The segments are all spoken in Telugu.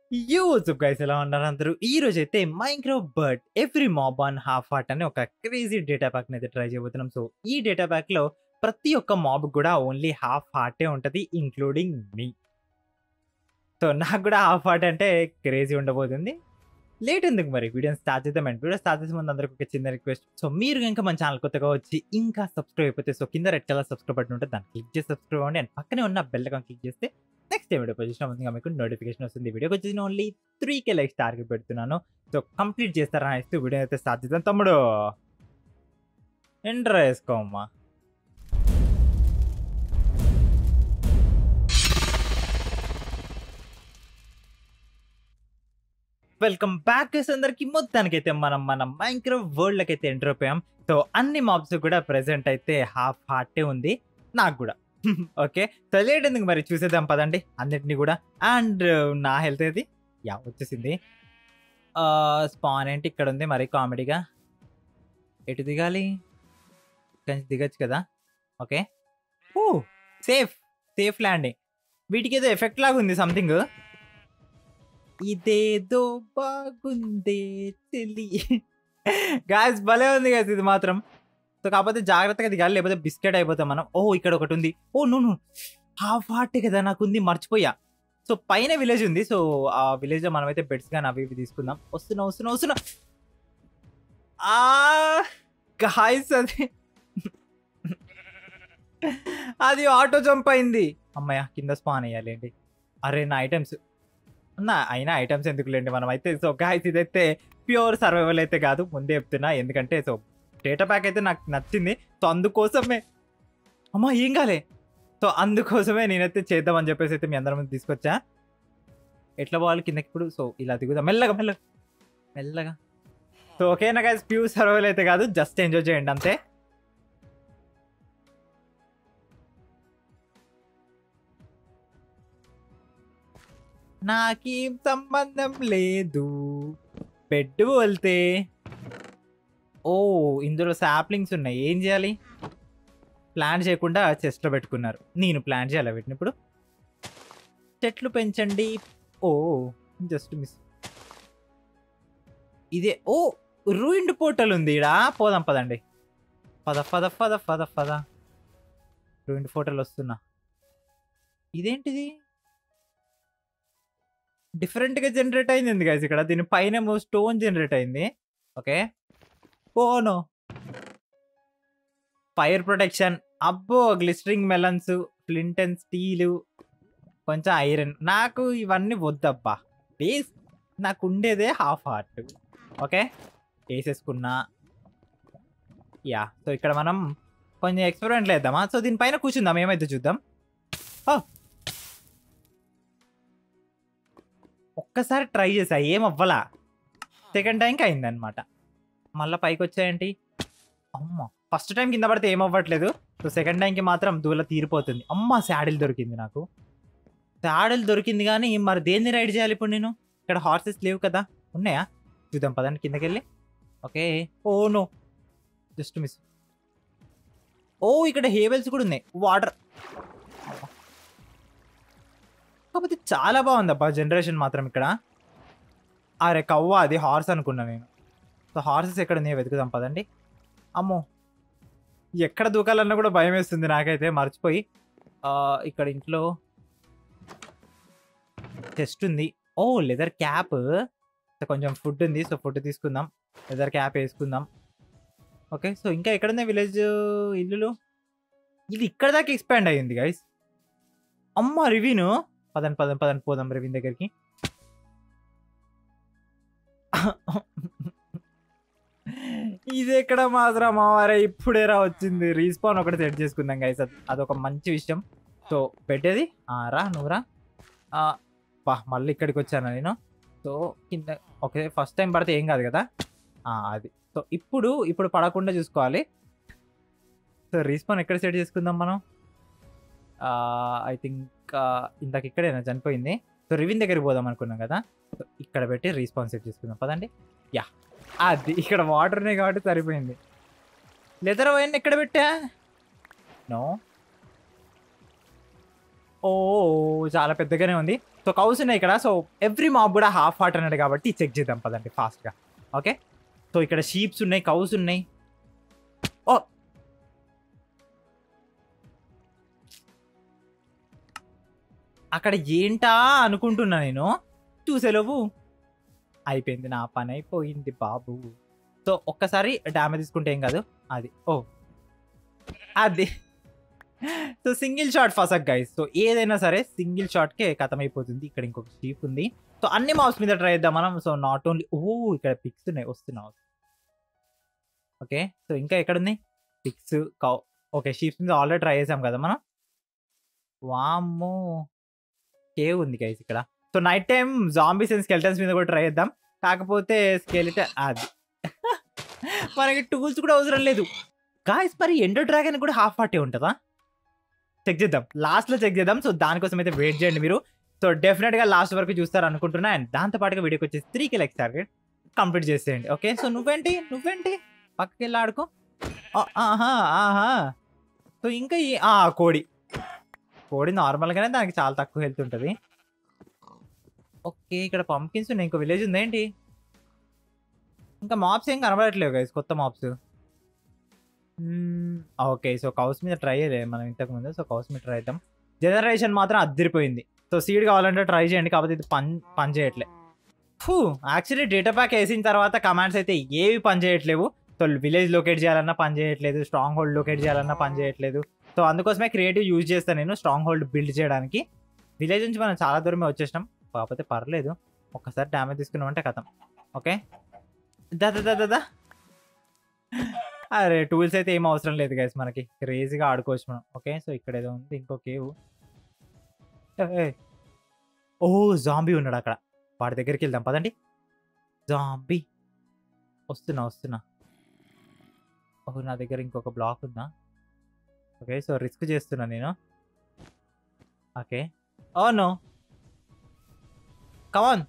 యూట్యూబ్ గైస్ ఎలా ఉన్నారు అందరూ ఈ రోజు అయితే Minecraft but every mob on half heart అనే ఒక క్రేజీ డేటా ప్యాక్ అయితే ట్రై చేయబోతున్నాం సో ఈ డేటా ప్యాక్ లో ప్రతి ఒక్క మాబ్ కూడా ఓన్లీ హాఫ్ హార్టే ఉంటది ఇంక్లూడింగ్ మీ సో నాకు కూడా హాఫ్ హార్ట్ అంటే క్రేజీ ఉండబోతుంది లేట్ ఎందుకు మరి వీడియో స్టార్ట్ చేద్దాం అండి వీడియో స్టార్ట్ చేసే ముందు అందరికి ఒక చిన్న రిక్వెస్ట్ సో మీరు ఇంకా మన ఛానల్ కొత్తగా వచ్చి ఇంకా సబ్స్క్రైబ్ అయిపోతే సో కింద రెడ్ కలర్ సబ్స్క్రైబ్ బటన్ ఉంటుంది దాన్ని క్లిక్ చేసి సబ్స్క్రైబ్ అవ్వండి అండ్ పక్కనే ఉన్న బెల్ ఐకాన్ క్లిక్ చేస్తే నెక్స్ట్ వీడియో పొజిషన్ ముందుగా మీకు నోటిఫికేషన్ వస్తుంది వీడియోకి వచ్చేసి only three K likes target పెడుతున్నాను సో కంప్లీట్ చేస్తారని ఇస్తూ వీడియో అయితే స్టార్ట్ చేద్దాం తమ్ముడు ఎంటర్ వేసుకోమ్మా వెల్కమ్ బ్యాక్ అందరికి మొత్తానికైతే మనం మన మైక్రో వరల్డ్ లకి అయితే ఎంటర్ అయిపోయాం సో అన్ని మాబ్స్ కూడా ప్రెసెంట్ అయితే హాఫ్ హార్టే ఉంది నాకు కూడా ఓకే సో లేట్ ఎందుకు మరి చూసేద్దాం పదండి అన్నిటిని కూడా అండ్ నా హెల్త్ ఏది యా వచ్చేసింది స్పాన్ ఏంటి ఇక్కడ ఉంది మరి కామెడీగా ఎటు దిగాలి ఇక్కడి నుంచి దిగచ్చు కదా okay oh safe safe landing వీటికి ఏదో ఎఫెక్ట్ లాగా ఉంది సంథింగ్ ఇదేదో బాగుందే చెల్లి గాయస్ భలే ఉంది గాయస్ ఇది మాత్రం సో కాకపోతే జాగ్రత్తగా దిగాలి లేకపోతే బిస్కెట్ అయిపోతాం మనం ఓ ఇక్కడ ఒకటి ఉంది ఓ నువ్వు హాఫ్ హార్ట్ కదా నాకు ఉంది మర్చిపోయా సో పైన విలేజ్ ఉంది సో ఆ విలేజ్ లో మనమైతే బెడ్స్ కానీ అవి ఇవి తీసుకుందాం వస్తున్నా వస్తున్నా వస్తున్నా ఆ గాయస్ అది అది ఆటో జంప్ అయింది అమ్మయ్య కింద స్పాన్ అయ్యాలేండి అరే నా ఐటమ్స్ నా అయినా ఐటమ్స్ ఎందుకులేండి మనం అయితే సో గాయస్ ఇదైతే ప్యూర్ సర్వైవల్ అయితే కాదు ముందే చెప్తున్నా ఎందుకంటే సో డేటా ప్యాక్ అయితే నాకు నచ్చింది సో అందుకోసమే అమ్మా ఏం కాలే సో అందుకోసమే నేనైతే చేద్దామని చెప్పేసి అయితే మీ అందరి ముందు తీసుకొచ్చా ఎట్లా పోవాలి కిందకి ఇప్పుడు సో ఇలా దిగుదాం మెల్లగా మెల్లగా మెల్లగా సో ఓకేనా గైస్ ప్యూర్ సర్వైవల్ అయితే కాదు జస్ట్ ఎంజాయ్ చేయండి అంతే నాకేం సంబంధం లేదు బెడ్ వెళ్తే ఓ ఇందులో సాప్లింగ్స్ ఉన్నాయి ఏం చేయాలి ప్లాన్ చేయకుండా చెస్ట్లో పెట్టుకున్నారు నేను ప్లాన్ చేయాలి వీటిని ఇప్పుడు చెట్లు పెంచండి ఓ జస్ట్ మిస్ ఇదే ఓ రూయిండ్ పోర్టల్ ఉంది ఇడా పోదాం పదండి పద పద పద పద పద రూయిండ్ పోర్టల్ వస్తున్నా ఇదేంటిది డిఫరెంట్గా జనరేట్ అయింది గైస్ ఇక్కడ దీని పైన స్టోన్ జనరేట్ అయింది ఓకే ఓనో ఫైర్ ప్రొటెక్షన్ అబ్బో glistering melons flint and steel కొంచెం ఐరన్ నాకు ఇవన్నీ వద్దబ్బా బేస్ నాకు ఉండేదే హాఫ్ హార్ట్ ఓకే వేసేసుకున్నా యా సో ఇక్కడ మనం కొంచెం ఎక్స్పెరిమెంట్లు వేద్దామా సో దీనిపైన కూర్చుందాం ఏమైతే చూద్దాం ఒక్కసారి ట్రై చేసా ఏం అవ్వలా సెకండ్ టైంకి అయిందనమాట మళ్ళీ పైకి వచ్చాయంటి అమ్మ ఫస్ట్ టైం కింద పడితే ఏం అవ్వట్లేదు సో సెకండ్ టైంకి మాత్రం దూల తీరిపోతుంది అమ్మ శాడిల్ దొరికింది నాకు శాడిల్ దొరికింది కానీ మరి దేన్ని రైడ్ చేయాలి ఇప్పుడు నేను ఇక్కడ హార్సెస్ లేవు కదా ఉన్నాయా చూద్దాం పదండి కిందకి వెళ్ళి okay oh no just miss oh ఇక్కడ హేవెల్స్ కూడా ఉన్నాయి వాటర్ కాకపోతే చాలా బాగుంది అబ్బా జనరేషన్ మాత్రం ఇక్కడ అరే కవ్వ అది హార్స్ అనుకున్నా నేను సో హార్సెస్ ఎక్కడ ఉన్నాయో వెతుకుదాం పదండి అమ్మో ఎక్కడ దూకాలన్నా కూడా భయం వేస్తుంది నాకైతే మర్చిపోయి ఇక్కడ ఇంట్లో టెస్ట్ ఉంది ఓ లెదర్ క్యాప్ కొంచెం ఫుడ్ ఉంది సో ఫుడ్ తీసుకుందాం లెదర్ క్యాప్ వేసుకుందాం ఓకే సో ఇంకా ఎక్కడున్నాయి విలేజ్ ఇల్లులు ఇది ఇక్కడ దాకా ఎక్స్పాండ్ అయ్యింది గైస్ అమ్మ రివ్యూను పదన్ పదన్ పదన్ పోదాం రవీన్ దగ్గరికి ఇది ఎక్కడ మాత్రం మావారే ఇప్పుడేరా వచ్చింది రీస్పాన్ ఒకటి సెట్ చేసుకుందాం గైస్ అదొక మంచి విషయం సో పెట్టేది రా నువ్వురా బా మళ్ళీ ఇక్కడికి వచ్చాను నేను సో కింద ఓకే ఫస్ట్ టైం పడితే ఏం కాదు కదా అది సో ఇప్పుడు ఇప్పుడు పడకుండా చూసుకోవాలి సో రీస్పాన్ ఎక్కడ సెట్ చేసుకుందాం మనం ఐ థింక్ ఇందాక ఇక్కడేనా చనిపోయింది సో రివిన్ దగ్గరికి పోదాం అనుకున్నాం కదా సో ఇక్కడ పెట్టి రీస్పాన్స్ సెట్ చేసుకుందాం పదండి యా అది ఇక్కడ వాటర్ ఉన్నాయి కాబట్టి సరిపోయింది లెదర్ వైన్ ఎక్కడ పెట్టా నో ఓ చాలా పెద్దగానే ఉంది సో కౌస్ ఉన్నాయి ఇక్కడ సో ఎవ్రీ మాబ్ కూడా హాఫ్ హార్ట్ అన్నాడు కాబట్టి చెక్ చేద్దాం పదండి ఫాస్ట్గా ఓకే సో ఇక్కడ షీప్స్ ఉన్నాయి కౌస్ ఉన్నాయి ఓ అక్కడ ఏంటా అనుకుంటున్నా నేను చూసేలోపు అయిపోయింది నా పని అయిపోయింది బాబు సో ఒక్కసారి డ్యామేజ్ తీసుకుంటే ఏం కాదు అది ఓ అది సో సింగిల్ షాట్ ఫసక్ గైస్ సో ఏదైనా సరే సింగిల్ షాట్కే కథం అయిపోతుంది ఇక్కడ ఇంకొక షీప్ ఉంది సో అన్ని మౌస్ మీద ట్రై చేద్దాం మనం సో నాట్ ఓన్లీ ఓ ఇక్కడ పిక్స్ ఉన్నాయి వస్తున్నావు ఓకే సో ఇంకా ఎక్కడుంది పిక్స్ కౌ ఓకే షీప్స్ మీద ఆల్రెడీ ట్రై చేసాం కదా మనం వామ్మో కేవ్ ఉంది గైస్ ఇక్కడ so night time zombies and skeletons మీద కూడా ట్రై చేద్దాం కాకపోతే స్కెలిటన్ అది మనకి టూల్స్ కూడా అవసరం లేదు గాయస్ మరి ఎండో డ్రాగన్ కూడా హాఫ్ పార్టీ ఉంటుందా చెక్ చేద్దాం లాస్ట్ లో చెక్ చేద్దాం సో దానికోసం అయితే వెయిట్ చేయండి మీరు సో డెఫినెట్ గా లాస్ట్ వరకు చూస్తారు అనుకుంటున్నా అండ్ దాంతో పాటుగా వీడియోకి వచ్చేసి three K likes target complete చేసేయండి ఓకే సో నువ్వేంటి నువ్వేంటి పక్కకి వెళ్ళి ఆడుకో ఆ, ఆహా ఆహా సో ఇంకా ఈ ఆ, కోడి కోడి నార్మల్గానే దానికి చాలా తక్కువ హెల్త్ ఉంటుంది ఓకే ఇక్కడ పంకిన్స్ ఉన్నాయి ఇంకో విలేజ్ ఉంది ఏంటి ఇంకా మాప్స్ ఏం కనబడట్లేవు గైస్ కొత్త మాప్స్ ఓకే సో కౌస్ మీద ట్రై చేయలేదు మనం ఇంతకు ముందు సో కౌస్ మీద ట్రై చేద్దాం జనరేషన్ మాత్రం అద్దరిపోయింది సో సీడ్ కావాలంటే ట్రై చేయండి కాకపోతే ఇది పని పని చేయట్లే యాక్చువల్లీ డేటా ప్యాక్ వేసిన తర్వాత కమాండ్స్ అయితే ఏవి పని చేయట్లేవు సో విలేజ్ లొకేట్ చేయాలన్నా పని చేయట్లేదు స్ట్రాంగ్ హోల్డ్ లొకేట్ చేయాలన్నా పని చేయట్లేదు సో అందుకోసమే క్రియేటివ్ యూజ్ చేస్తాను నేను స్ట్రాంగ్ హోల్డ్ బిల్డ్ చేయడానికి విలేజ్ నుంచి మనం చాలా దూరమే వచ్చేసినాం కాకపోతే పర్లేదు ఒక్కసారి డ్యామేజ్ తీసుకున్నామంటే కథం ఓకే దా దా, దా దా, దా అరే టూల్స్ అయితే ఏం అవసరం లేదు గైస్ మనకి క్రేజీగా ఆడుకోవచ్చు మనం ఓకే సో ఇక్కడ ఏదో ఉంది ఇంకో కేవ్ ఓ జాంబీ ఉన్నాడు అక్కడ వాడి దగ్గరికి వెళ్దాం పదండి జాంబీ వస్తున్నా వస్తున్నా ఓహో నా దగ్గర ఇంకొక బ్లాక్ ఉందా ఓకే సో రిస్క్ చేస్తున్నా నేను okay oh no come on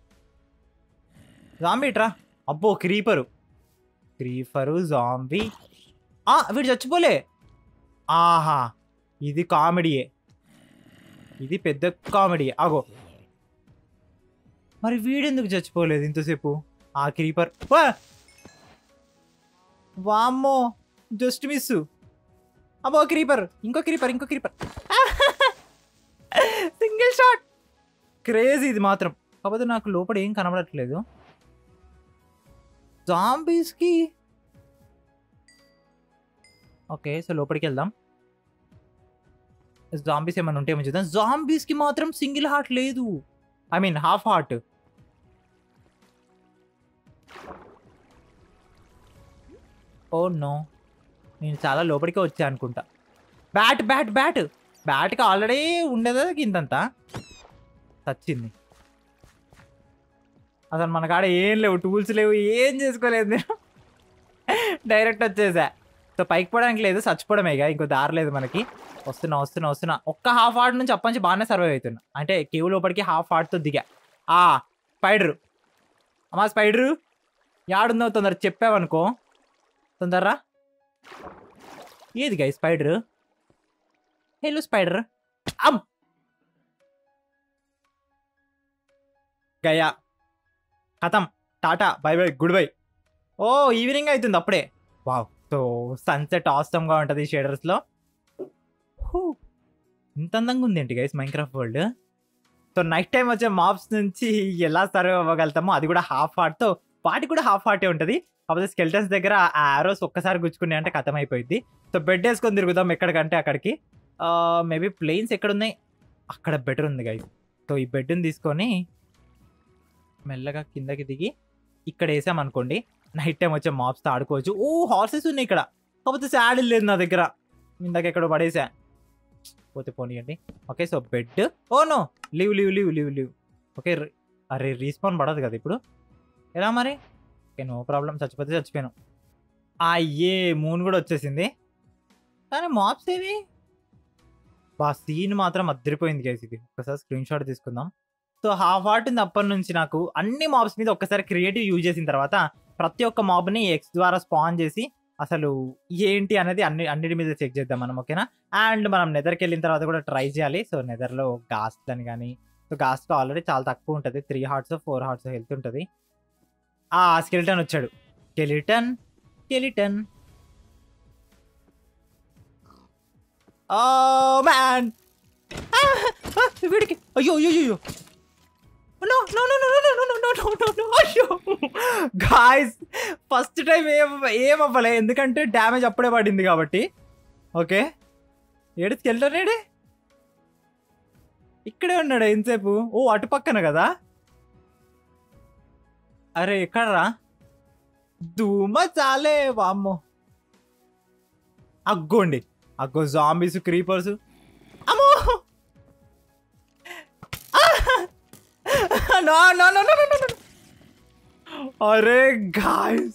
zombie ట్రా అబ్బో క్రీపరు క్రీపరు జాంబీ ఆ వీడు చచ్చిపోలే ఆహా ఇది కామెడీయే ఇది పెద్ద కామెడీ ఆగో మరి వీడెందుకు చచ్చిపోలేదు ఇంతసేపు ఆ క్రీపర్ వా! వామ్మో జస్ట్ మిస్ అబ్బో క్రీపర్ ఇంకో క్రీపర్ ఇంకో క్రీపర్ సింగిల్ షాట్ క్రేజ్ ఇది మాత్రం కాకపోతే నాకు లోపల ఏం కనబడట్లేదు జాంబీస్కి ఓకే సో లోపలికి వెళ్దాం జాంబీస్ ఏమైనా ఉంటే ఏమో చూద్దాం జాంబీస్కి మాత్రం సింగిల్ హార్ట్ లేదు I mean half heart oh no నేను చాలా లోపలికే వచ్చా అనుకుంటా బ్యాట్ బ్యాట్ బ్యాట్ బ్యాట్కి ఆల్రెడీ ఉండేదా కిందంతా చచ్చింది అసలు మన కాడ ఏం లేవు టూల్స్ లేవు ఏం చేసుకోలేదు నేను డైరెక్ట్ వచ్చేసా సో పైకి పోవడానికి లేదు చచ్చిపోవడమే ఇక ఇంకో దారి లేదు మనకి వస్తున్నా వస్తున్నా వస్తున్నా ఒక్క హాఫ్ హార్ట్ నుంచి అప్పటి బాగానే సర్వైవ్ అవుతున్నా అంటే కేవ్ లోపలికి హాఫ్ హార్ట్తో దిగా ఆ స్పైడరు అమ్మా స్పైడరు యాడుందో తొందర చెప్పావనుకో తొందరరా ఏది గై స్పైడర్ హెలో స్పైడర్ అమ్ గయా కథం Tata bye bye good bye oh evening అవుతుంది అప్పుడే వావ్ సో సన్సెట్ ఆస్టమ్గా ఉంటుంది షేడర్స్లో ఇంత అందంగా ఉంది ఏంటి guys Minecraft world so night time వచ్చే మాప్స్ నుంచి ఎలా సర్వ్ అవ్వగలుగుతామో అది కూడా హాఫ్ హార్ట్తో వాటికి కూడా హాఫ్ హార్టే ఉంటుంది కాకపోతే స్కెల్టన్స్ దగ్గర ఆ ఆరోస్ ఒక్కసారి గుచ్చుకున్నాయి అంటే కథం అయిపోయింది సో బెడ్ వేసుకొని తిరుగుదాం ఎక్కడికంటే అక్కడికి మేబీ ప్లేన్స్ ఎక్కడ ఉన్నాయి అక్కడ బెటర్ ఉంది గైస్ సో ఈ బెడ్ని తీసుకొని మెల్లగా కిందకి దిగి ఇక్కడ వేసామనుకోండి నైట్ టైం వచ్చే మాప్స్తో ఆడుకోవచ్చు ఓ హార్సెస్ ఉన్నాయి ఇక్కడ కాకపోతే శాడిల్ లేదు నా దగ్గర ఇందాక ఎక్కడో పడేసా పోతే పోనీయండి okay so bed oh no leave leave leave leave leave okay అరే రీస్పాన్ పడదు కదా ఇప్పుడు ఎలా మరి ఓకే నో ప్రాబ్లం చచ్చిపోతే చచ్చిపోయాను అయ్యే మూన్ కూడా వచ్చేసింది కానీ మాప్స్ ఏవి బా సీన్ మాత్రం అద్దరిపోయింది గైస్ ఇది ఒకసారి స్క్రీన్ షాట్ తీసుకుందాం సో హాఫ్ హార్ట్ ఉంది అప్పటి నుంచి నాకు అన్ని మాబ్స్ మీద ఒక్కసారి క్రియేటివ్ యూజ్ చేసిన తర్వాత ప్రతి ఒక్క మాబ్ని ఎక్స్ ద్వారా స్పాన్ చేసి అసలు ఏంటి అనేది అన్ని అన్నిటి మీద చెక్ చేద్దాం మనం ఓకేనా అండ్ మనం నెదర్కి వెళ్ళిన తర్వాత కూడా ట్రై చేయాలి సో నెదర్లో గాస్ట్ అని కానీ సో గాస్ట్కి ఆల్రెడీ చాలా తక్కువ ఉంటుంది three hearts four hearts health ఉంటుంది ఆ స్కెలిటన్ వచ్చాడు స్కెలిటన్ స్కెలిటన్ ఓ మ్యాన్ వీడికి అయ్యో అయ్యో అయ్యో no no no no no no no no no no no అయ్యో గాయస్ ఫస్ట్ టైం ఏం ఏం అవ్వలే ఎందుకంటే డ్యామేజ్ అప్పుడే పడింది కాబట్టి ఓకే ఏడు స్కెల్టన్ ఏడే ఇక్కడే ఉన్నాడు ఎంతసేపు ఓ అటు పక్కన కదా అరే ఎక్కడరా ధూమ చాలే వామ్మో అగ్గోండి అగ్గో జాంబీస్ క్రీపర్స్ అమ్మో no no no no no అరే గాయస్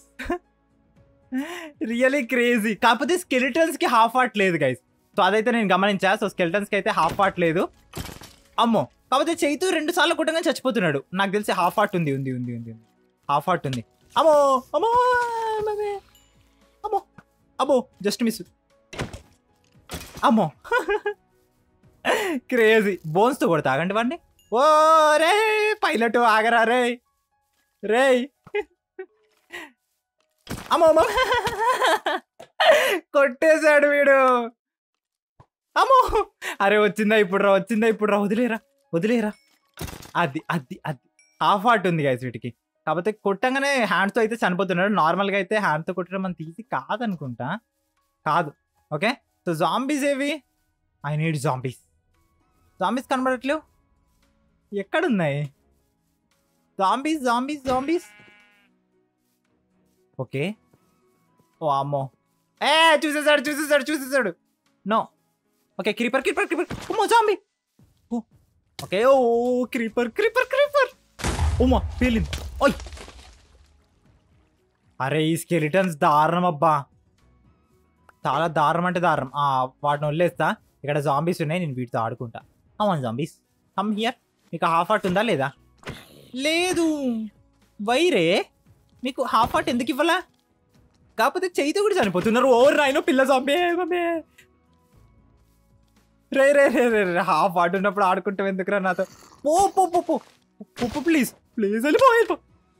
రియలీ క్రేజీ కాకపోతే స్కెలిటన్స్ కి హాఫ్ హార్ట్ లేదు గైస్ సో అదైతే నేను గమనించా సో స్కెలిటన్స్ కి అయితే హాఫ్ హార్ట్ లేదు అమ్మో కాకపోతే చైతు రెండు సార్లు కుట్టంగా చచ్చిపోతున్నాడు నాకు తెలిసి హాఫ్ హార్ట్ ఉంది ఉంది ఉంది ఉంది హాఫ్ హార్ట్ ఉంది అమ్మో అమ్మో అమ్మమే. అమ్మో అమ్మో జస్ట్ మిస్ అమ్మో క్రేజీ బోన్స్ తో కొడతా ఆగండి వాడిని ఓ రే పైలట్ ఆగరా రే రే అమ్మో అమ్మో కొట్టేశాడు వీడు అమ్మో అరే వచ్చిందా ఇప్పుడు రా వచ్చిందా ఇప్పుడు రా వదిలేరా వదిలేరా అది అది అది హాఫ్ హార్ట్ ఉంది గైస్ వీటికి కాకపోతే కొట్టంగానే హ్యాండ్తో అయితే చనిపోతున్నాడు నార్మల్గా అయితే హ్యాండ్తో కొట్టడం మనం తీసి కాదనుకుంటా కాదు ఓకే సో జాంబీస్ ఏవి ఐ నీడ్ జాంబీస్ జాంబీస్ కనబడట్లేవు ఎక్కడున్నాయి zombies zombies zombies okay oh అమ్మో ఏ చూసేసాడు చూసేసాడు చూసేసాడు no okay creeper creeper creeper ఉమ్మో zombie okay oh creeper creeper creeper ఉమ్మా పేలింది ఓయ్ అరే ఈ స్కెలిటన్స్ దారుణం అబ్బా చాలా దారుణం అంటే దారుణం ఆ, వాటిని వదిలేస్తా ఇక్కడ జాంబీస్ ఉన్నాయి నేను వీటితో ఆడుకుంటా అవును జాంబీస్ కమ్ హియర్ మీకు హాఫ్ హార్ట్ ఉందా లేదా లేదు వైరే మీకు హాఫ్ హార్ట్ ఎందుకు ఇవ్వాలా కాకపోతే చేయితో కూడా చనిపోతున్నారు ఓ రాయినో పిల్ల జాంబే మమ్మే రే రే రే రే రే హాఫ్ హార్ట్ ఉన్నప్పుడు ఆడుకుంటాం ఎందుకురా నాతో పో పో పో పో పో, పో ప్లీజ్ ప్లీజ్ వెళ్ళిపో వెళ్ళిపో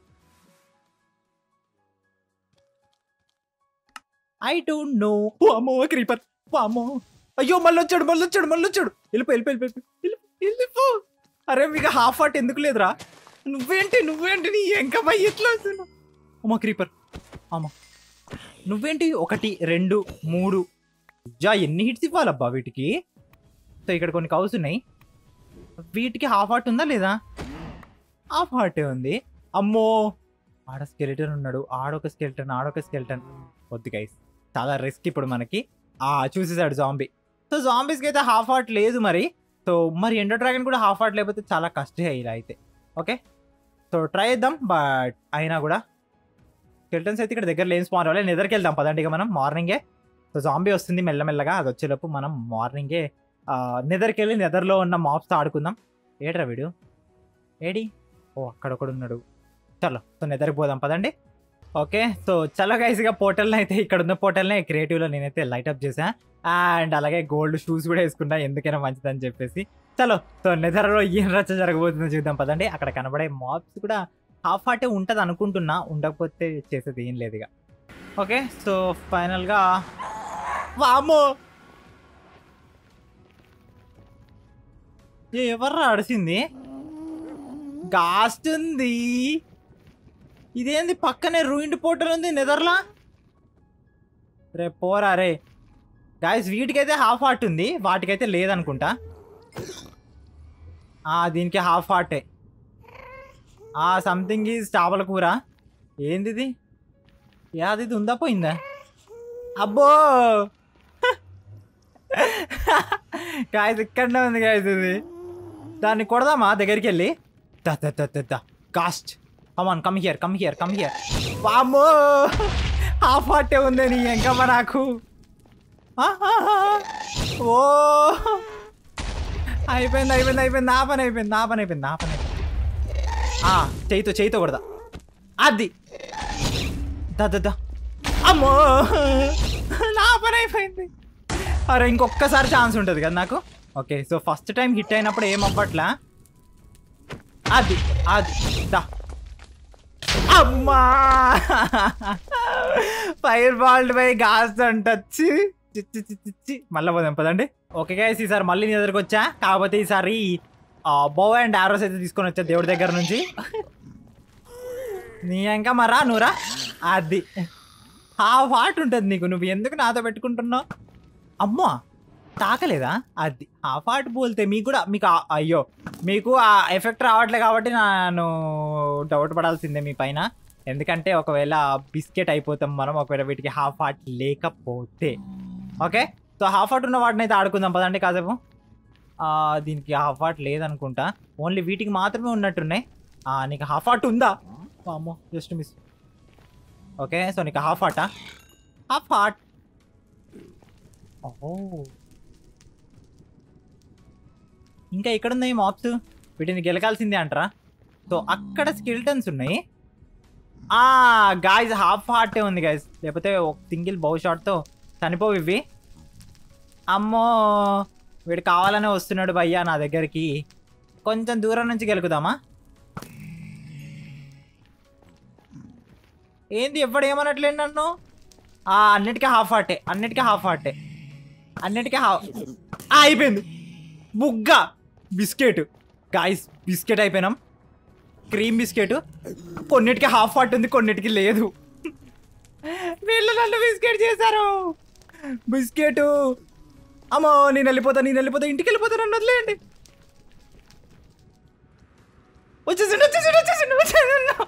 ఐ డోంట్ నో అమ్మో క్రీపర్ అమ్మో అయ్యో మళ్ళీ వచ్చాడు మళ్ళీ వచ్చాడు మళ్ళీ వచ్చాడు వెళ్ళిపో వెళ్ళిపో వెళ్ళిపో వెళ్ళిపో వెళ్ళిపో అరే మీకు హాఫ్ హార్ట్ ఎందుకు లేదురా నువ్వేంటి నువ్వేంటి నీ ఎంకమ్మా ఎట్లా వస్తున్నావు అమ్మో క్రీపర్ అమ్మో నువ్వేంటి ఒకటి రెండు మూడు జా ఎన్ని హిట్స్ ఇవ్వాలబ్బా వీటికి సో ఇక్కడ కొన్ని కౌస్ ఉన్నాయి వీటికి హాఫ్ హార్ట్ ఉందా లేదా హాఫ్ హార్టే ఉంది అమ్మో ఆడ స్కెలిటన్ ఉన్నాడు ఆడొక స్కెలిటన్ ఆడొక స్కెలిటన్ వద్దు గైస్ చాలా రిస్క్ ఇప్పుడు మనకి ఆ చూసేసాడు జాంబీ సో జాంబీస్కి అయితే హాఫ్ హార్ట్ లేదు మరి సో మరి ఎండో డ్రాగన్ కూడా హాఫ్ హార్ట్ లేకపోతే చాలా కష్టమే ఇలా అయితే ఓకే సో ట్రై చేద్దాం బట్ అయినా కూడా స్కెల్టన్స్ అయితే ఇక్కడ దగ్గర లేని స్పాన్ అవ్వాలి నిద్రకి వెళ్దాం పదండి ఇక మనం మార్నింగే సో జాంబీ వస్తుంది మెల్లమెల్లగా అది వచ్చేలోపు మనం మార్నింగే నిద్రకి వెళ్ళి నిద్రలో ఉన్న మాప్స్తో ఆడుకుందాం ఏడ్రా వీడు ఏడి ఓ అక్కడ ఒకడు ఉన్నాడు చలో సో నిద్రకి పోదాం పదండి ఓకే సో చలో గైస్గా పోర్టల్ని అయితే ఇక్కడ ఉన్న పోర్టల్నే క్రియేటివ్లో నేనైతే లైట్ అప్ చేసా అండ్ అలాగే గోల్డ్ షూస్ కూడా వేసుకున్నా ఎందుకైనా మంచిదని చెప్పేసి చలో సో నిద్రలో ఏం రచ్చ జరగబోతుందో చూద్దాం పదండి అక్కడ కనబడే మాప్స్ కూడా హాఫ్ హార్టే ఉంటుంది అనుకుంటున్నా ఉండకపోతే చేసేది ఏం లేదు ఇక ఓకే సో ఫైనల్గా వామో ఎవర్రా అడిసింది గాస్ట్ ఉంది ఇదేంది పక్కనే రూయిండ్ పోర్టల్ ఉంది నెదర్లా రే పోరా రే గాయస్ వీటికైతే హాఫ్ హార్ట్ ఉంది వాటికైతే లేదనుకుంటా ఆ, దీనికి హాఫ్ హార్టే ఆ సంథింగ్ ఈజ్ చేపల కూర ఏంది ఇది యాది ఇది ఉందా పోయిందా అబ్బో గాయస్ ఇక్కడనే ఉంది గాయస్ ఇది దాన్ని కొడదామా దగ్గరికి వెళ్ళి దా దా దా దా దా కాస్ట్ come on come here come here come here వామ్మో హాఫ్ హార్టే ఉంది నీ ఎంకమ్మ నాకు ఆహాహా. ఓ అయిపోయింది అయిపోయింది అయిపోయింది నా పని అయిపోయింది నా పని అయిపోయింది నా పని అయిపోయింది ఆ, చేయితో చేయితో కొడదా అది దా దా దా అమ్మో నా పని అయిపోయింది అరే ఇంకొక్కసారి ఛాన్స్ ఉంటుంది కదా నాకు okay so first time hit అయినప్పుడు ఏం అవ్వట్లా అది అది దా అమ్మా ఫైర్ బాల్డ్ పై గాస్ అంటచ్చి చిచ్చి చిచ్చి చిచ్చి మళ్ళీ పోదాం పదండి ఓకే గైస్ ఈసారి మళ్ళీ నీ దగ్గరకు వచ్చా కాకపోతే ఈసారి బో అండ్ ఆరోస్ అయితే తీసుకొని వచ్చా దేవుడి దగ్గర నుంచి నీ ఇంకా మరా నువ్వురా అది హాఫ్ హార్ట్ ఉంటుంది నీకు నువ్వు ఎందుకు నాతో పెట్టుకుంటున్నావు అమ్మా తాకలేదా అది హాఫ్ హార్ట్ పోలితే మీకు కూడా మీకు ఆ- అయ్యో మీకు ఆ ఎఫెక్ట్ రావట్లే కాబట్టి నేను డౌట్ పడాల్సిందే మీ పైన ఎందుకంటే ఒకవేళ బిస్కెట్ అయిపోతాం మనం ఒకవేళ వీటికి హాఫ్ హార్ట్ లేకపోతే ఓకే సో హాఫ్ హార్ట్ ఉన్న వాటిని అయితే ఆడుకుందాం పదండి కాసేపు ఆ, దీనికి హాఫ్ హార్ట్ లేదనుకుంటా ఓన్లీ వీటికి మాత్రమే ఉన్నట్టున్నాయి ఆ, నీకు హాఫ్ హార్ట్ ఉందా అమ్మో జస్ట్ మిస్ ఓకే సో నీకు హాఫ్ హార్టా హాఫ్ హార్ట్ ఓహో ఇంకా ఎక్కడ ఉన్నాయి మాప్స్ వీటిని గెలకాల్సిందే అంటారా సో అక్కడ స్కిల్టన్స్ ఉన్నాయి ఆ గాయస్ హాఫ్ హార్టే ఉంది గాయస్ లేకపోతే ఒక సింగిల్ బౌ షాట్తో చనిపోవు ఇవి అమ్మో వీడు కావాలనే వస్తున్నాడు భయ్యా నా దగ్గరికి కొంచెం దూరం నుంచి గెలుకుదామా ఏంది ఎప్పుడు ఏమనట్లేదు నన్ను ఆ అన్నిటికీ హాఫ్ హార్టే అన్నిటికీ హాఫ్ హార్టే అన్నిటికీ హాఫ్ ఆ, అయిపోయింది బుగ్గ బిస్కెట్ గాయస్ బిస్కెట్ అయిపోయినాం క్రీమ్ బిస్కెట్ కొన్నిటికి హాఫ్ హార్ట్ ఉంది కొన్నిటికి లేదు వీళ్ళు నన్ను బిస్కెట్ చేశారు బిస్కెట్ అమ్మో నేను వెళ్ళిపోతా నేను వెళ్ళిపోతా ఇంటికి వెళ్ళిపోతా నన్ను వదిలేయండి వచ్చేసిండు వచ్చేసిండు వచ్చేసిండు వచ్చేసిండు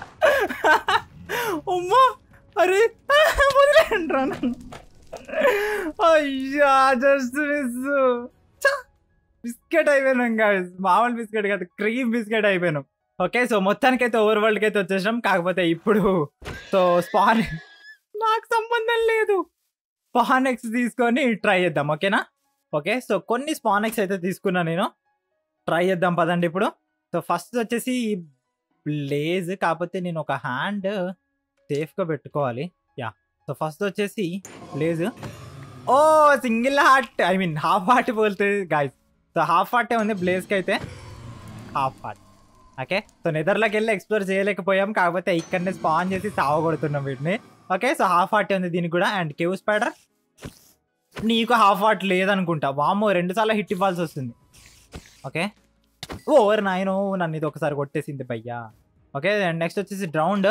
అమ్మా అరే వదిలేయండి రా నన్ను అయ్యా జస్ట్ మిస్ బిస్కెట్ అయిపోయినాం గాయస్ మామూలు బిస్కెట్ కాదు క్రీమ్ బిస్కెట్ అయిపోయినాం ఓకే సో మొత్తానికి అయితే ఓవర్ వరల్డ్కి అయితే వచ్చేసాం కాకపోతే ఇప్పుడు సో స్పాన్ నాకు సంబంధం లేదు స్పాన్ ఎక్స్ తీసుకొని ట్రై చేద్దాం ఓకేనా ఓకే సో కొన్ని స్పాన్ ఎక్స్ అయితే తీసుకున్నా నేను ట్రై చేద్దాం పదండి ఇప్పుడు సో ఫస్ట్ వచ్చేసి బ్లేజ్ కాకపోతే నేను ఒక హ్యాండ్ సేఫ్గా పెట్టుకోవాలి యా సో ఫస్ట్ వచ్చేసి blaze oh single heart I mean half heart పోలుతుంది గాయస్ సో హాఫ్ హార్టే ఉంది బ్లేజ్కి అయితే హాఫ్ హార్ట్ ఓకే సో నెదర్లోకి వెళ్ళి ఎక్స్ప్లోర్ చేయలేకపోయాం కాకపోతే ఇక్కడనే స్పాన్ చేసి సావగొడుతున్నాం వీటిని ఓకే సో హాఫ్ హార్ట్ ఉంది దీనికి కూడా అండ్ కేవ్ స్పైడర్ నీకు హాఫ్ హార్ట్ లేదనుకుంటా వామో రెండు సార్లు హిట్ ఇవ్వాల్సి వస్తుంది ఓకే ఓవర్ నాయను నన్ను ఇది ఒకసారి కొట్టేసింది భయ్యా ఓకే అండ్ నెక్స్ట్ వచ్చేసి డ్రౌండ్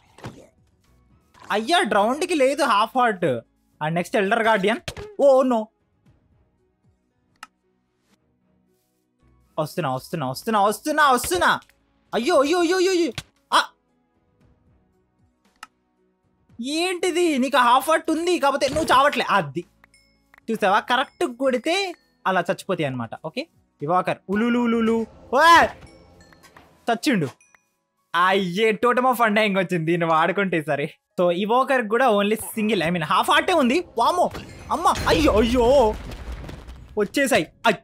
అయ్యా డ్రౌండ్కి లేదు half heart and next elder guardian oh no వస్తున్నా వస్తున్నా వస్తున్నా వస్తున్నా వస్తున్నా అయ్యో అయ్యో అయ్యో అయ్యో అయ్యో. ఆ! ఏంటిది నీకు హాఫ్ హార్ట్ ఉంది కాకపోతే నువ్వు చావట్లే అది చూసావా కరెక్ట్ కొడితే అలా చచ్చిపోతాయి అనమాట ఓకే ఇవాకర్ ఉలులు ఉలులు ఓయ్! చచ్చిండు అయ్యే టోటమ్ ఆఫ్ ఫండింగ్ వచ్చింది దీన్ని వాడుకుంటే సరే సో ఇవోకర్ కూడా only single I mean half హార్టే ఉంది వామో అమ్మ అయ్యో అయ్యో వచ్చేసాయి అయ్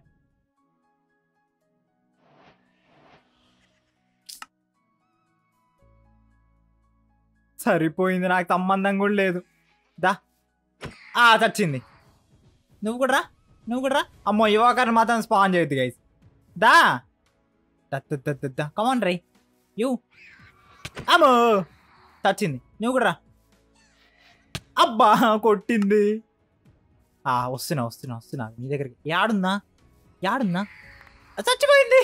సరిపోయింది నాకు సంబంధం కూడా లేదు దా ఆ చచ్చింది నువ్వు కూడా రా నువ్వు కూడా రా అమ్మో యువకర్ని మాత్రం స్పాన్ చేయొద్దు guys the the come on rye you అమ్మో చచ్చింది నువ్వు కూడా రా అబ్బా కొట్టింది ఆ వస్తున్నా వస్తున్నా వస్తున్నా నీ దగ్గరికి యాడుందా యాడుందా ఆ, చచ్చిపోయింది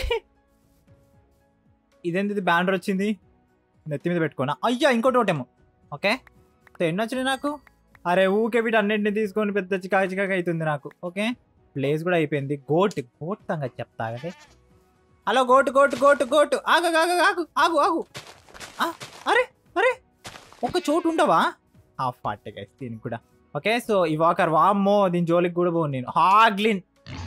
ఇదేంటి బ్యానర్ వచ్చింది నెత్తి మీద పెట్టుకోనా అయ్యా ఇంకోటి ఒకటేమో ఓకే సో ఎన్ని వచ్చినాయి నాకు అరే ఊకే వీటి అన్నింటిని తీసుకొని పెద్ద చికాకు చికాకు అవుతుంది నాకు ఓకే ప్లేస్ కూడా అయిపోయింది గోట్ గోట్ సంగతి చెప్తా కదే hello goat goat goat goat ఆగు ఆగు ఆగు ఆగు ఆగు ఆ, అరే అరే ఒక చోటు ఉండవా హాఫ్ పార్ట్ గైస్ దీనికి కూడా ఓకే సో ఈ వాకర్ వామ్మో దీని జోలికి కూడా పోను నేను హాగ్లిన్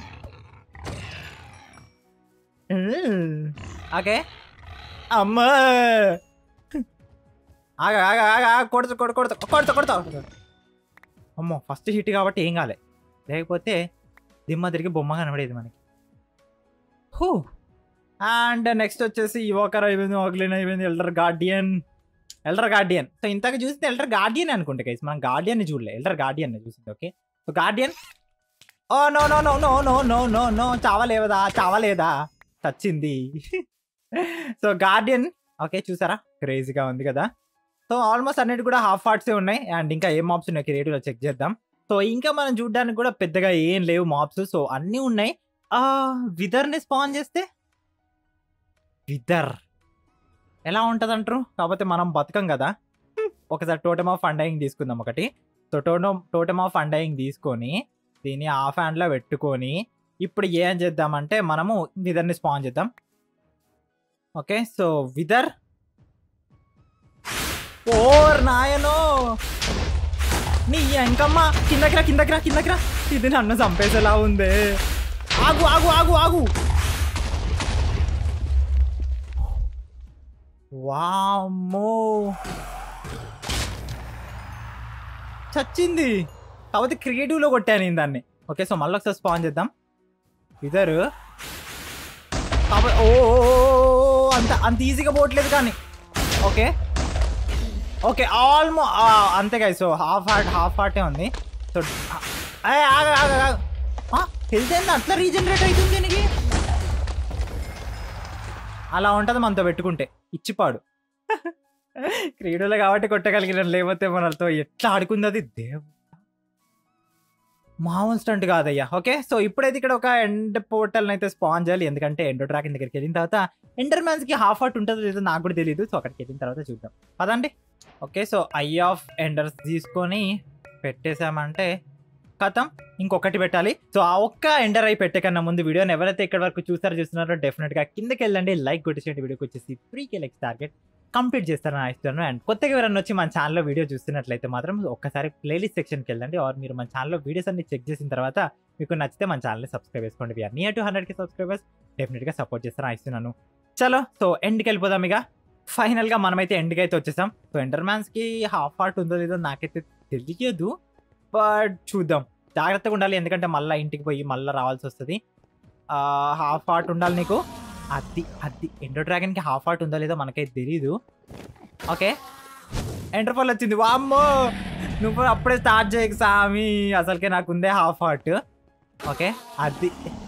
ఓకే అమ్మా ఆగ ఆగ ఆగ ఆగ కొడతా కొడ కొడతా కొడతా కొడతా అమ్మో ఫస్ట్ హిట్ కాబట్టి ఏం కాలే లేకపోతే దిమ్మ తిరిగి బొమ్మ కనబడేది మనకి హూ అండ్ నెక్స్ట్ వచ్చేసి యువకర్ అయిపోయింది ఆగ్లిన్ అయిపోయింది elder guardian elder guardian so ఇంతకు చూస్తే ఎల్డర్ గార్డియన్ అనుకుంటా గైస్ మనం గార్డియన్ ని చూడలే ఎల్డర్ గార్డియన్ చూసింది okay so guardian oh no no no no no no no no చావలేదా చావలేదా చచ్చింది సో గార్డియన్ ఓకే చూసారా క్రేజీగా ఉంది కదా సో ఆల్మోస్ట్ అన్నిటి కూడా హాఫ్ హార్ట్సే ఉన్నాయి అండ్ ఇంకా ఏం మాప్స్ ఉన్నాయి క్రియేటివ్లో చెక్ చేద్దాం సో ఇంకా మనం చూడడానికి కూడా పెద్దగా ఏం లేవు మాప్స్ సో అన్నీ ఉన్నాయి ఆ విదర్ని స్పాన్ చేస్తే విదర్ ఎలా ఉంటుంది అంటారు కాకపోతే మనం బతకం కదా ఒకసారి టోటమ్ ఆఫ్ అండయింగ్ తీసుకుందాం ఒకటి so totem totem of undying తీసుకొని దీన్ని హాఫ్ హ్యాండ్లో పెట్టుకొని ఇప్పుడు ఏం చేద్దామంటే మనము విదర్ని స్పాన్ చేద్దాం ఓకే సో విదర్ ఓర్ నాయనో నీ ఎంకమ్మా కిందకి రా కిందకి రా కిందకి రా ఇది నన్ను చంపేసేలా ఉందే ఆగు ఆగు ఆగు ఆగు వామ్మో చచ్చింది కాకపోతే క్రియేటివ్లో కొట్టాను నేను దాన్ని ఓకే సో మళ్ళీ ఒకసారి స్పాన్ చేద్దాం ఇద్దరు కాబట్టి ఓ ఓ, ఓ, ఓ, అంత అంత ఈజీగా పోవట్లేదు కానీ ఓకే ఓకే ఆల్మో అంతే కదా సో హాఫ్ హార్ట్ హాఫ్ హార్టే ఉంది సో హెల్త్ ఏంది అట్లా రీజనరేట్ అవుతుంది దీనికి అలా ఉంటుంది మనతో పెట్టుకుంటే ఇచ్చిపాడు క్రీడలు కాబట్టి కొట్టగలిగిన లేకపోతే మనతో ఎట్లా ఆడుకుంది అది దేవ్ మామూలు స్టంట్ కాదయ్యా ఓకే సో ఇప్పుడైతే ఇక్కడ ఒక ఎండ్ పోర్టల్ అయితే స్పాన్ చేయాలి ఎందుకంటే ఎండో ట్రాక్ దగ్గరికి వెళ్ళిన తర్వాత ఎండర్ మ్యాన్స్ కి హాఫ్ హార్ట్ ఉంటుందో లేదో నాకు కూడా తెలియదు సో అక్కడికి వెళ్ళిన తర్వాత చూద్దాం పదండి okay so eye of enders తీసుకొని పెట్టేశామంటే కథం ఇంకొకటి పెట్టాలి సో ఆ ఒక్క ఎండర్ అయి పెట్టే కన్నా ముందు వీడియోని ఎవరైతే ఇక్కడ వరకు చూస్తారో చూస్తున్నారో డెఫినెట్ గా కిందకి వెళ్ళండి లైక్ కొట్టేసేయండి వీడియోకి వచ్చేసి three K likes target complete చేస్తారని ఆశిస్తున్నాను అండ్ కొత్తగా ఎవరైనా వచ్చి మన ఛానల్లో వీడియో చూస్తున్నట్లయితే మాత్రం ఒక్కసారి ప్లేలిస్ట్ సెక్షన్కి వెళ్ళండి ఆర్ మీరు మన ఛానల్లో వీడియోస్ అన్ని చెక్ చేసిన తర్వాత మీకు నచ్చితే మన ఛానల్ని సబ్స్క్రైబ్ చేసుకోండి వీఆర్ నియర్ టు హండ్రెడ్కి సబ్స్క్రైబర్స్ డెఫినెట్గా సపోర్ట్ చేస్తారని ఆశిస్తున్నాను చలో సో ఎండ్కి వెళ్ళిపోదాం ఇక ఫైనల్గా మనమైతే ఎండ్కి అయితే వచ్చేసాం సో ఎండర్ మ్యాన్స్కి హాఫ్ హార్ట్ ఉందో లేదో నాకైతే తెలియదు బట్ చూద్దాం జాగ్రత్తగా ఉండాలి ఎందుకంటే మళ్ళీ ఇంటికి పోయి మళ్ళీ రావాల్సి వస్తుంది హాఫ్ హార్ట్ ఉండాలి నీకు అది అది ఎండో డ్రాగన్కి హాఫ్ హార్ట్ ఉందో లేదో మనకైతే తెలీదు ఓకే ఎంటర్ఫాల్ వచ్చింది వామ్మో నువ్వు అప్పుడే స్టార్ట్ చేయకు సామి అసలుకే నాకు ఉందే హాఫ్ హార్ట్ ఓకే అది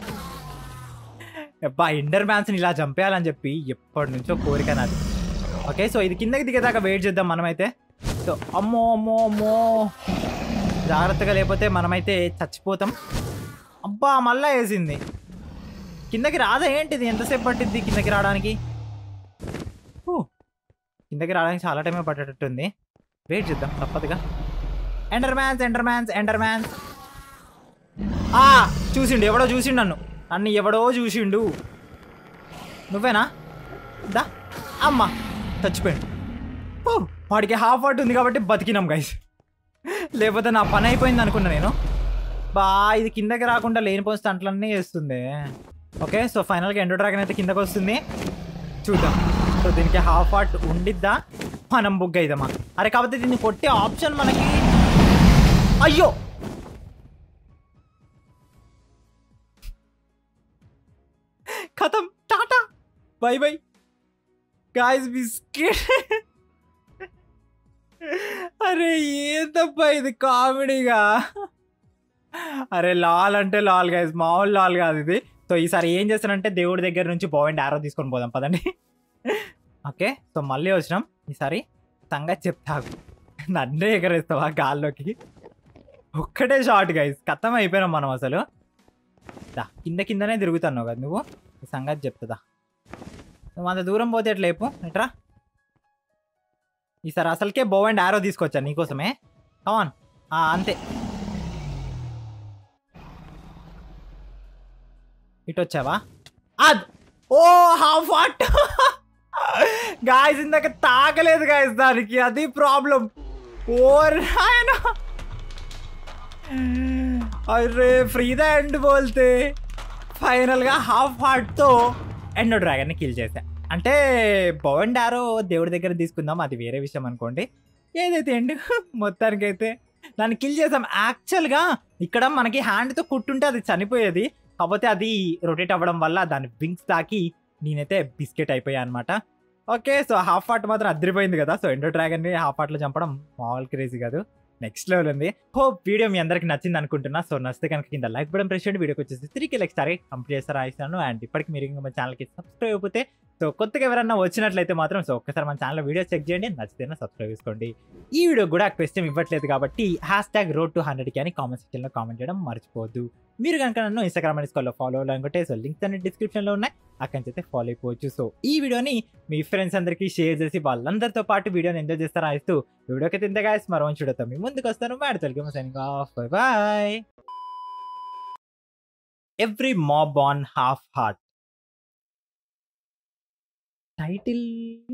అబ్బా ఎండర్ మ్యాన్స్ని ఇలా చంపేయాలని చెప్పి ఎప్పటి నుంచో కోరిక నాది ఓకే సో ఇది కిందకి దిగేదాకా వెయిట్ చేద్దాం మనమైతే సో అమ్మో అమ్మో అమ్మో జాగ్రత్తగా లేకపోతే మనమైతే చచ్చిపోతాం అబ్బా మళ్ళా వేసింది కిందకి రాదా ఏంటిది ఎంతసేపు పట్టింది కిందకి రావడానికి ఊ, కిందకి రావడానికి చాలా టైమే పట్టేటట్టుంది వెయిట్ చేద్దాం తప్పదుగా endermans endermans endermans ఆ చూసిండు ఎవడో చూసిండు నన్ను నన్ను ఎవడో చూసిండు నువ్వేనా దా అమ్మా చచ్చిపోయాడు ఓ, వాడికి హాఫ్ హార్ట్ ఉంది కాబట్టి బతికినాం గైస్ లేకపోతే నా పని అయిపోయింది అనుకున్నా నేను బా ఇది కిందకి రాకుండా లేనిపోయిన స్టంట్లన్నీ చేస్తుంది ఓకే సో ఫైనల్గా ఎండో డ్రాగన్ అయితే కిందకి వస్తుంది చూద్దాం సో దీనికి హాఫ్ హార్ట్ ఉండిద్దా మనం బుక్ అయిదామా అరే కాకపోతే దీన్ని కొట్టే ఆప్షన్ మనకి అయ్యో కథం Tata bye bye guys biscuit అరే ఏందబ్బా ఇది కామెడీగా అరే లాల్ అంటే లాల్ గైస్ మామూలు లాల్ కాదు ఇది సో ఈసారి ఏం చేస్తానంటే దేవుడి దగ్గర నుంచి బాగుండి ఆరో తీసుకొని పోదాం పదండి ఓకే సో మళ్ళీ వచ్చినాం ఈసారి సంగతి చెప్తాకు నన్నే ఎగరేస్తావా గాల్లోకి ఒక్కటే షార్ట్ గైస్ కథం అయిపోయినాం మనం అసలు దా కింద కిందనే తిరుగుతున్నావు కదా నువ్వు ఈ సంగతి చెప్తుందా నువ్వు అంత దూరం పోతే ఎట్లా లేపు ఎట్రా ఈసారి అసలుకే బో అండ్ ఆరో తీసుకొచ్చా నీకోసమే కమాన్ అంతే ఇటు వచ్చావా అద్ ఓ హాఫ్ వాట్ గాయస్ ఇందాక తాగలేదు గాయస్ దానికి అది ప్రాబ్లం ఓ రాయన అరే ఫ్రీదా ఎండ్ బోల్తే ఫైనల్గా హాఫ్ హార్ట్తో ఎండో డ్రాగన్ని కిల్ చేశా అంటే పవన్ డారో దేవుడి దగ్గర తీసుకుందాం అది వేరే విషయం అనుకోండి ఏదైతే ఎండ్ మొత్తానికైతే దాన్ని కిల్ చేసాం యాక్చువల్గా ఇక్కడ మనకి హ్యాండ్తో కుట్టుంటే అది చనిపోయేది కాకపోతే అది రొటేట్ అవ్వడం వల్ల దాని వింగ్స్ తాకి నేనైతే బిస్కెట్ అయిపోయా అనమాట ఓకే సో హాఫ్ హార్ట్ మాత్రం అదిరిపోయింది కదా సో ఎండో డ్రాగన్ని హాఫ్ హార్ట్లో చంపడం మామూలు క్రేజీ కాదు నెక్స్ట్ లెవెల్ ఉంది హోప్ వీడియో మీ అందరికి నచ్చింది అనుకుంటున్నా సో నచ్చితే కనుక కింద లైక్ బటన్ ప్రెస్ చేయండి వీడియోకి వచ్చేసి త్రీ కే లైక్స్ సరే కంప్లీట్ చేస్తారా ఇస్తాను అండ్ ఇప్పటికి మీరు ఇంకా మా ఛానల్కి సబ్స్క్రైబ్ అయిపోతే సో కొత్తగా ఎవరన్నా వచ్చినట్లయితే మాత్రం సో ఒక్కసారి మన ఛానల్ వీడియో చెక్ చేయండి నచ్చితేనే సబ్స్క్రైబ్ చేసుకోండి ఈ వీడియో కూడా క్వశ్చన్ ఇవ్వట్లేదు కాబట్టి హ్యాష్ ట్యాగ్ రోడ్ టు హండ్రెడ్కి అని కామెంట్ సెక్షన్లో కామెంట్ చేయడం మర్చిపోవద్దు మీరు కనుక నన్ను ఇన్స్టాగ్రామ్ అండ్ స్కూల్లో ఫాలో అవ్వాలనుకుంటే సో లింక్స్ అన్ని డిస్క్రిప్షన్లో ఉన్నాయి అక్కడి నుంచి అయితే ఫాలో అయిపోవచ్చు సో ఈ వీడియోని మీ ఫ్రెండ్స్ అందరికీ షేర్ చేసి వాళ్ళందరితో పాటు వీడియోని ఎంజాయ్ చేస్తారా ఇస్తూ వీడియోకి తింటే గాయస్ మరో చూడతాం మీ ముందుకు వస్తాను mad Telugu signing off boy every mob on half heart title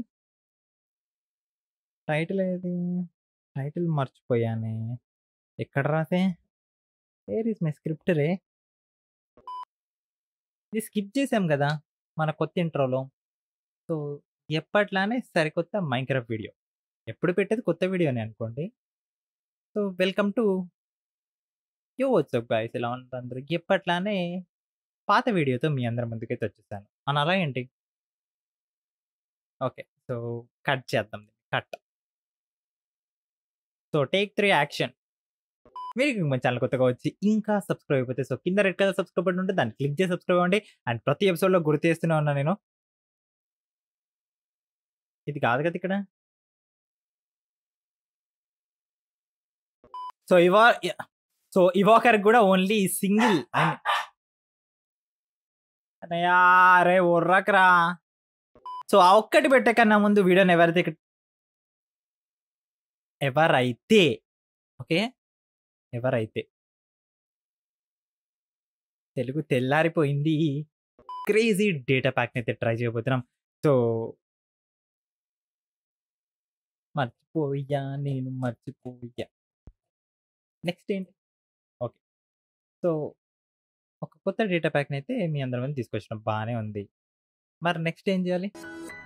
title ఏది టైటిల్ మర్చిపోయానే ఎక్కడ రాసే వేర్ ఇస్ మై స్క్రిప్ట్ రే ఇది స్కిప్ చేసాం కదా మన కొత్త ఇంట్రోలో సో ఎప్పట్లానే సరికొత్త మైక్రాఫ్ట్ వీడియో ఎప్పుడు పెట్టేది కొత్త వీడియోనే అనుకోండి so welcome to yo what's up guys ఎలా ఉంటారు అందరూ ఎప్పట్లానే పాత వీడియోతో మీ అందరి ముందుకైతే వచ్చేసాను అనాలా ఏంటి ఓకే సో కట్ చేద్దాం cut so take three action మీరు మన ఛానల్ కొత్తగా వచ్చి ఇంకా సబ్స్క్రైబ్ అయిపోతే సో కింద రెడ్ కలర్ సబ్స్క్రైబ్ బటన్ ఉంటుంది దాన్ని క్లిక్ చేసి సబ్స్క్రైబ్ అవ్వండి అండ్ ప్రతి ఎపిసోడ్లో గుర్తు చేస్తూనే ఉన్నా నేను ఇది కాదు కదా ఇక్కడ సో ఇవా సో ఇవాకర్ కూడా ఓన్లీ సింగిల్ అన్నయ్యా రే ఒర్రకరా సో ఆ ఒక్కటి పెట్టే కన్నా ముందు వీడియోని ఎవరైతే ఇక్కడ- ఎవరైతే ఓకే ఎవరైతే తెలుగు తెల్లారిపోయింది క్రేజీ డేటా ప్యాక్ని అయితే ట్రై చేయబోతున్నాం సో మర్చిపోయా నేను మర్చిపోయా నెక్స్ట్ ఏంటి ఓకే సో ఒక కొత్త డేటా ప్యాక్ని అయితే మీ అందరి ముందు తీసుకొచ్చినాం బాగానే ఉంది మరి నెక్స్ట్ ఏం చేయాలి